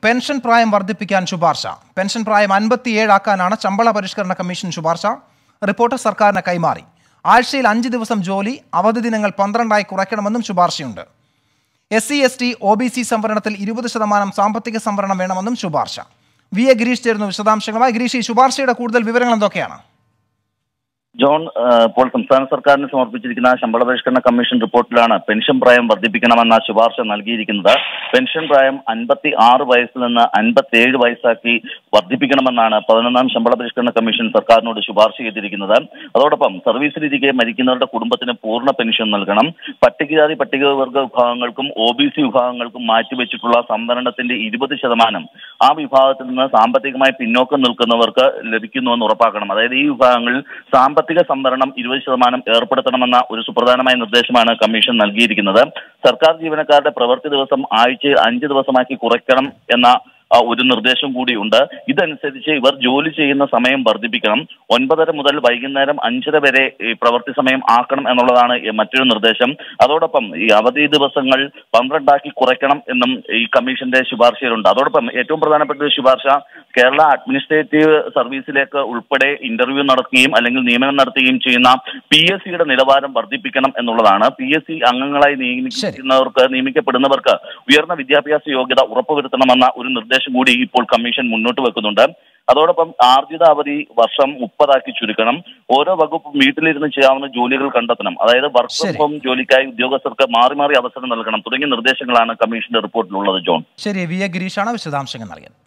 Pension പ്രായം വർദ്ധിപ്പിക്കാൻ ശുപാർശ പെൻഷൻ പ്രായം അൻപത്തിയേഴാക്കാനാണ് ശമ്പള പരിഷ്കരണ കമ്മീഷൻ ശുപാർശ റിപ്പോർട്ട് സർക്കാരിന് കൈമാറി ആഴ്ചയിൽ അഞ്ച് ദിവസം ജോലി അവധി ദിനങ്ങൾ പന്ത്രണ്ടായി കുറയ്ക്കണമെന്നും ശുപാർശയുണ്ട് S C S T O B C സംവരണത്തിൽ ഇരുപത് ശതമാനം സാമ്പത്തിക സംവരണം വേണമെന്നും ശുപാർശ വി എ ഗിരീഷ് ചേരുന്നു വിശദാംശങ്ങളുമായി ഗിരീഷ് ഈ ശുപാർശയുടെ കൂടുതൽ വിവരങ്ങൾ എന്തൊക്കെയാണ് ജോൺ ഏഹ്, ഇപ്പോൾ സംസ്ഥാന സർക്കാരിന് സമർപ്പിച്ചിരിക്കുന്ന ശമ്പള പരിഷ്കരണ കമ്മീഷൻ റിപ്പോർട്ടിലാണ് പെൻഷൻ പ്രായം വർദ്ധിപ്പിക്കണമെന്ന ശുപാർശ നൽകിയിരിക്കുന്നത് പെൻഷൻ പ്രായം അൻപത്തി ആറ് വയസ്സിൽ നിന്ന് അൻപത്തിയേഴ് വയസ്സാക്കി വർദ്ധിപ്പിക്കണമെന്നാണ് പതിനൊന്നാം ശമ്പള പരിഷ്കരണ കമ്മീഷൻ സർക്കാരിനോട് ശുപാർശ ചെയ്തിരിക്കുന്നത് അതോടൊപ്പം സർവീസിലിരിക്കെ മരിക്കുന്നവരുടെ കുടുംബത്തിന് പൂർണ്ണ പെൻഷൻ നൽകണം പട്ടികജാതി പട്ടികവർഗ വിഭാഗങ്ങൾക്കും ഒ ബി സി വിഭാഗങ്ങൾക്കും മാറ്റിവെച്ചിട്ടുള്ള സംവരണത്തിന്റെ ഇരുപത് ശതമാനം ആ വിഭാഗത്തിൽ നിന്ന് സാമ്പത്തികമായി പിന്നോക്കം നിൽക്കുന്നവർക്ക് ലഭിക്കുന്നുവെന്ന് ഉറപ്പാക്കണം അതായത് ഈ വിഭാഗങ്ങളിൽ സാമ്പത്തിക സംവരണം ഇരുപത് ശതമാനം ഏർപ്പെടുത്തണമെന്ന ഒരു സുപ്രധാനമായ നിർദ്ദേശമാണ് കമ്മീഷൻ നൽകിയിരിക്കുന്നത് സർക്കാർ ജീവനക്കാരുടെ പ്രവൃത്തി ദിവസം ആഴ്ചയിൽ അഞ്ച് ദിവസമാക്കി കുറയ്ക്കണം എന്ന ആ, ഒരു നിർദ്ദേശം കൂടിയുണ്ട് ഇതനുസരിച്ച് ഇവർ ജോലി ചെയ്യുന്ന സമയം വർദ്ധിപ്പിക്കണം ഒൻപതര മുതൽ വൈകുന്നേരം അഞ്ചര വരെ ഈ പ്രവൃത്തി സമയം ആക്കണം എന്നുള്ളതാണ് ഈ മറ്റൊരു നിർദ്ദേശം അതോടൊപ്പം ഈ അവധി ദിവസങ്ങൾ പന്ത്രണ്ടാക്കി കുറയ്ക്കണം എന്നും ഈ കമ്മീഷന്റെ ശുപാർശയിലുണ്ട് അതോടൊപ്പം ഏറ്റവും പ്രധാനപ്പെട്ട ഒരു ശുപാർശ കേരള അഡ്മിനിസ്ട്രേറ്റീവ് സർവീസിലേക്ക് ഉൾപ്പെടെ ഇന്റർവ്യൂ നടത്തുകയും അല്ലെങ്കിൽ നിയമനം നടത്തുകയും ചെയ്യുന്ന പി എസ് സിയുടെ നിലവാരം വർദ്ധിപ്പിക്കണം എന്നുള്ളതാണ് പി എസ് സി അംഗങ്ങളായി നിയമിക്കുന്നവർക്ക് നിയമിക്കപ്പെടുന്നവർക്ക് ഉയർന്ന വിദ്യാഭ്യാസ യോഗ്യത ഉറപ്പുവരുത്തണമെന്ന ഒരു നിർദ്ദേശം കൂടി ഇപ്പോൾ കമ്മീഷൻ മുന്നോട്ട് വെക്കുന്നുണ്ട് അതോടൊപ്പം ആർജിത അവധി വർഷം മുപ്പതാക്കി ചുരുക്കണം ഓരോ വകുപ്പും വീട്ടിലിരുന്ന് ചെയ്യാവുന്ന ജോലികൾ കണ്ടെത്തണം അതായത് വർക്ക് ഫ്രം ശരി. ഹോം ജോലിക്കായി ഉദ്യോഗസ്ഥർക്ക് മാറി മാറി അവസരം നൽകണം തുടങ്ങിയ നിർദ്ദേശങ്ങളാണ് കമ്മീഷന്റെ റിപ്പോർട്ടിലുള്ളത് ജോൺ ശരി വി എ ഗിരീഷാണ് വിശദാംശങ്ങൾ നൽകിയത്